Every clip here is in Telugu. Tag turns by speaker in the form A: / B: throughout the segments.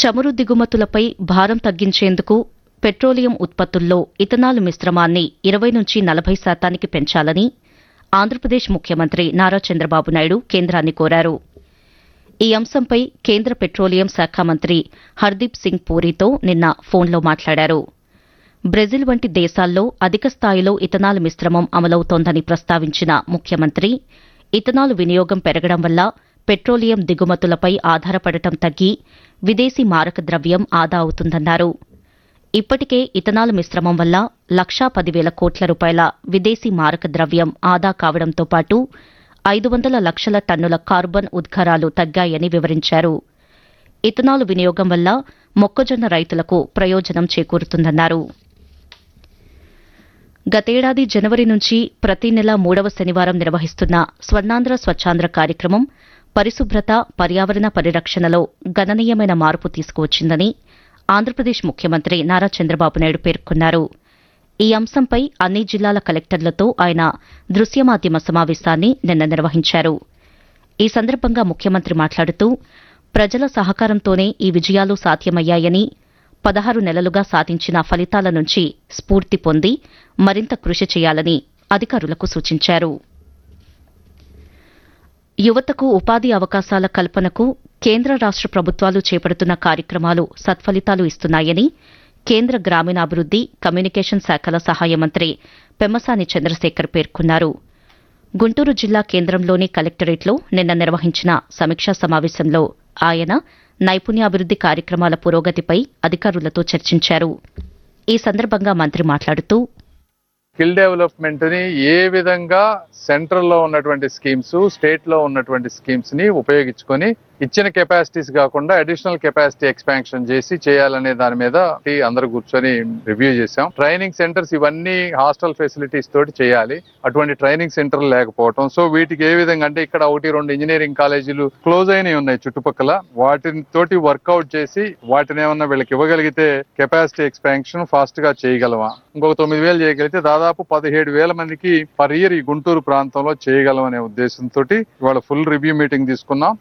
A: చమురు దిగుమతులపై భారం తగ్గించేందుకు పెట్రోలియం ఉత్పత్తుల్లో ఇథనాల్ మిశ్రమాన్ని ఇరవై నుంచి నలభై శాతానికి పెంచాలని ఆంధ్రప్రదేశ్ ముఖ్యమంత్రి నారా చంద్రబాబు నాయుడు కేంద్రాన్ని కోరారు ఈ అంశంపై కేంద్ర పెట్రోలియం శాఖ మంత్రి హర్దీప్ సింగ్ పూరితో నిన్న ఫోన్లో మాట్లాడారు బ్రెజిల్ వంటి దేశాల్లో అధిక స్థాయిలో ఇథనాల్ మిశ్రమం అమలవుతోందని ప్రస్తావించిన ముఖ్యమంత్రి ఇథనాల్ వినియోగం పెరగడం వల్ల పెట్రోలియం దిగుమతులపై ఆధారపడటం తగ్గి విదేశీ మారక ద్రవ్యం ఆదా అవుతుందన్నారు ఇప్పటికే ఇథనాల్ మిశ్రమం వల్ల లక్షా పదివేల కోట్ల రూపాయల విదేశీ మారక ద్రవ్యం ఆదా కావడంతో పాటు ఐదు వందల లక్షల టన్నుల కార్బన్ ఉద్గారాలు తగ్గాయని వివరించారు ఇథనాల్ వినియోగం వల్ల మొక్కజొన్న రైతులకు ప్రయోజనం చేకూరుతుందన్నారు గతేడాది జనవరి నుంచి ప్రతి నెల మూడవ శనివారం నిర్వహిస్తున్న స్వర్ణాంధ్ర స్వచ్ఛాంధ్ర కార్యక్రమం పరిశుభ్రత పర్యావరణ పరిరక్షణలో గణనీయమైన మార్పు తీసుకువచ్చిందని ఆంధ్రప్రదేశ్ ముఖ్యమంత్రి నారా చంద్రబాబు నాయుడు పేర్కొన్నారు ఈ అంశంపై అన్ని జిల్లాల కలెక్టర్లతో ఆయన దృశ్య మాధ్యమ సమావేశాన్ని నిన్న నిర్వహించారు ఈ సందర్భంగా ముఖ్యమంత్రి మాట్లాడుతూ ప్రజల సహకారంతోనే ఈ విజయాలు సాధ్యమయ్యాయని పదహారు నెలలుగా సాధించిన ఫలితాల నుంచి స్ఫూర్తి పొంది మరింత కృషి చేయాలని అధికారులకు సూచించారు యువతకు ఉపాధి అవకాశాల కల్పనకు కేంద్ర రాష్ట ప్రభుత్వాలు చేపడుతున్న కార్యక్రమాలు సత్ఫలితాలు ఇస్తున్నాయని కేంద్ర గ్రామీణాభివృద్ది కమ్యూనికేషన్ శాఖల సహాయ మంత్రి పెమ్మసాని చంద్రశేఖర్ పేర్కొన్నారు గుంటూరు జిల్లా కేంద్రంలోని కలెక్టరేట్లో నిన్న నిర్వహించిన సమీక్షా సమావేశంలో ఆయన నైపుణ్యాభివృద్ది కార్యక్రమాల పురోగతిపై అధికారులతో చర్చించారు ఈ సందర్భంగా మంత్రి మాట్లాడుతూ
B: స్కిల్ డెవలప్మెంట్ ని ఏ విధంగా సెంట్రల్ లో ఉన్నటువంటి స్కీమ్స్ స్టేట్ లో ఉన్నటువంటి స్కీమ్స్ ని ఉపయోగించుకొని ఇచ్చిన కెపాసిటీస్ కాకుండా అడిషనల్ కెపాసిటీ ఎక్స్పాన్షన్ చేసి చేయాలనే దాని మీద అందరు కూర్చొని రివ్యూ చేశాం ట్రైనింగ్ సెంటర్స్ ఇవన్నీ హాస్టల్ ఫెసిలిటీస్ తోటి చేయాలి అటువంటి ట్రైనింగ్ సెంటర్ లేకపోవడం సో వీటికి ఏ విధంగా అంటే ఇక్కడ ఒకటి రెండు ఇంజనీరింగ్ కాలేజీలు క్లోజ్ అయినవి ఉన్నాయి చుట్టుపక్కల వాటిని తోటి వర్కౌట్ చేసి వాటిని ఏమన్నా వీళ్ళకి ఇవ్వగలిగితే కెపాసిటీ ఎక్స్పాన్షన్ ఫాస్ట్ గా చేయగలమా ఇంకొక తొమ్మిది వేలు చేయగలిగితే దాదాపు పదిహేడు వేల మందికి పర్ ఇయర్ ఈ గుంటూరు ప్రాంతంలో చేయగలం అనే ఉద్దేశంతో ఇవాళ ఫుల్ రివ్యూ మీటింగ్ తీసుకున్నాం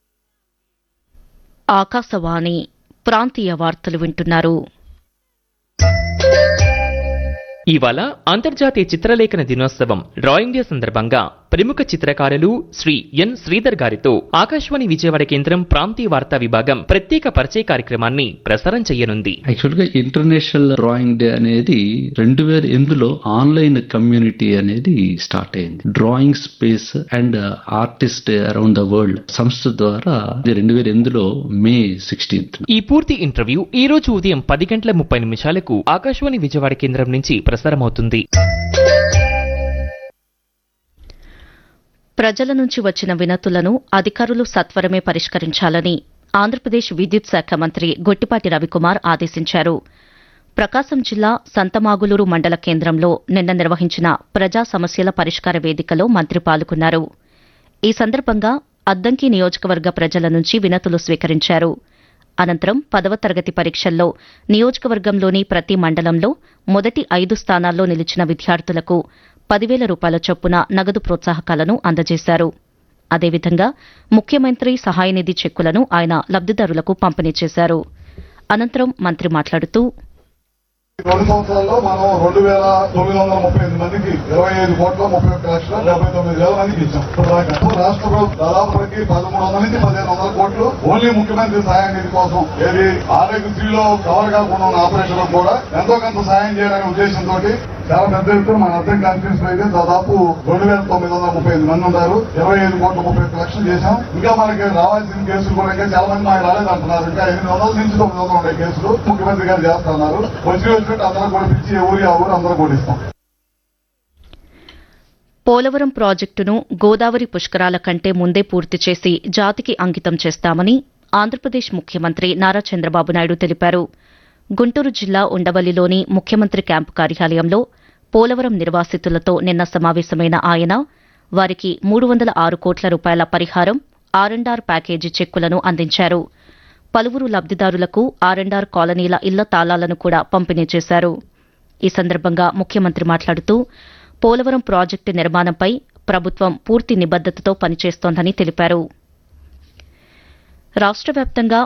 A: ఆకాశవాణి ప్రాంతీయ వార్తలు వింటున్నారు
C: ఇవాళ అంతర్జాతీయ చిత్రలేఖన దినోత్సవం డ్రాయింగ్ డే సందర్భంగా ప్రముఖ చిత్రకారులు శ్రీ ఎన్ శ్రీధర్ గారితో ఆకాశవాణి విజయవాడ కేంద్రం ప్రాంతీయ వార్తా విభాగం ప్రత్యేక పరిచయ కార్యక్రమాన్ని ప్రసారం చేయనుంది
D: యాక్చువల్ గా ఇంటర్నేషనల్ డ్రాయింగ్ డే అనేది రెండు వేల ఎనిమిదిలో ఆన్లైన్ కమ్యూనిటీ అనేది స్టార్ట్ అయింది drawing space and artist around the world సంస్థ ద్వారా ఇది రెండు వేల ఎనిమిదిలో మే సిక్స్టీన్త్
C: ఈ పూర్తి ఇంటర్వ్యూ ఈ రోజు ఉదయం పది గంటల ముప్పై నిమిషాలకు ఆకాశవాణి విజయవాడ కేంద్రం నుంచి ప్రసారమవుతుంది
A: ప్రజల నుంచి వచ్చిన వినతులను అధికారులు సత్వరమే పరిష్కరించాలని ఆంధ్రప్రదేశ్ విద్యుత్ శాఖ మంత్రి గొట్టిపాటి రవికుమార్ ఆదేశించారు ప్రకాశం జిల్లా సంతమాగులూరు మండల కేంద్రంలో నిన్న నిర్వహించిన ప్రజా సమస్యల పరిష్కార వేదికలో మంత్రి పాల్గొన్నారు ఈ సందర్భంగా అద్దంకి నియోజకవర్గ ప్రజల నుంచి వినతులు స్వీకరించారు అనంతరం పదవ తరగతి పరీక్షల్లో నియోజకవర్గంలోని ప్రతి మండలంలో మొదటి ఐదు స్థానాల్లో నిలిచిన విద్యార్థులకు పదివేల రూపాయల చొప్పున నగదు ప్రోత్సాహకాలను అందజేశారు అదేవిధంగా ముఖ్యమంత్రి సహాయ నిధి చెక్కులను ఆయన లబ్దిదారులకు పంపిణీ చేశారు అనంతరం మంత్రి మాట్లాడుతూ
E: రెండు సంవత్సరాల్లో మనం రెండు వేల తొమ్మిది వందల ముప్పై ఎనిమిది మందికి ఇరవై ఐదు కోట్ల ముప్పై ఒక్క లక్షల డెబ్బై తొమ్మిది వేల మందికి ఇచ్చాం ఇప్పుడు దాకా ఇప్పుడు రాష్ట్ర ప్రభుత్వం దాదాపు మనకి పదమూడు వందల నుంచి పదిహేను వందల కోట్లు ఓన్లీ ముఖ్యమంత్రి సహాయం నిధి కోసం ఏది ఆరోగ్యశ్రీలో కవర్ కాకుండా ఉన్న ఆపరేషన్ కూడా ఎంతో కొంత సహాయం చేయాలనే ఉద్దేశంతో చాలా పెద్ద ఎత్తున మన అర్థం కాన్ఫరెన్స్ లో అయితే దాదాపు రెండు వేల తొమ్మిది వందల ముప్పై ఐదు మంది ఉన్నారు ఇరవై ఐదు కోట్ల ముప్పై ఒక్క లక్షలు చేశాం ఇంకా మనకి రావాల్సిన కేసులు కూడా ఇంకా చాలా మంది మాకు రాలేదంటున్నారు ఇంకా ఎనిమిది వందల నుంచి తొమ్మిది వందలు ఉండే కేసులు ముఖ్యమంత్రి గారు చేస్తున్నారు వచ్చి వచ్చినట్టు అందరూ కూడా పిలిచి ఏ ఊరి ఆ ఊరు అందరూ కూడా ఇస్తాం
A: పోలవరం ప్రాజెక్టును గోదావరి పుష్కరాల కంటే ముందే పూర్తి చేసి జాతికి అంకితం చేస్తామని ఆంధ్రప్రదేశ్ ముఖ్యమంత్రి నారా చంద్రబాబు నాయుడు తెలిపారు గుంటూరు జిల్లా ఉండవల్లిలోని ముఖ్యమంత్రి క్యాంపు కార్యాలయంలో పోలవరం నిర్వాసితులతో నిన్న సమావేశమైన ఆయన వారికి మూడు వందల ఆరు కోట్ల రూపాయల పరిహారం ఆర్ఎండ్ఆర్ ప్యాకేజీ చెక్కులను అందించారు పలువురు లబ్దిదారులకు ఆర్ఎండ్ఆర్ కాలనీల ఇళ్ల తాళాలను కూడా పంపిణీ చేశారు ఈ సందర్భంగా ముఖ్యమంత్రి మాట్లాడుతూ పోలవరం ప్రాజెక్టు నిర్మాణంపై ప్రభుత్వం పూర్తి నిబద్దతతో పనిచేస్తోందని తెలిపారు రాష్ట్ర వ్యాప్తంగా